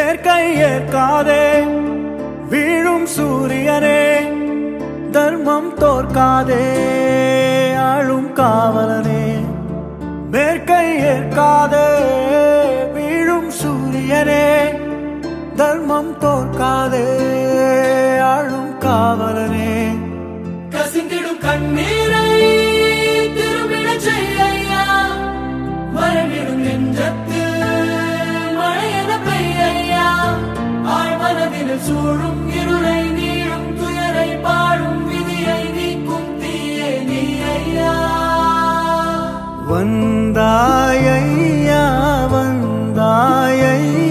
மேற்கை ஏற்காதே வீழும் சூரியனே தர்மம் தோற்காதே ஆளும் காவலனே மேற்கை ஏற்காதே வீழும் சூரியனே தர்மம் தோற்காதே ஆளும் காவலனே கசிந்திடும் கண்ணீரை திரும்பிடச் செய்யா மரணிடும் நெஞ்சத்து மழையென பெய்யா ஆழ்மனதில் சூழும் இருளை நீளும் துயரை பாடும் விதியை நீக்கும் தீயே நீ ஐயா வந்தாயையா வந்தாயையா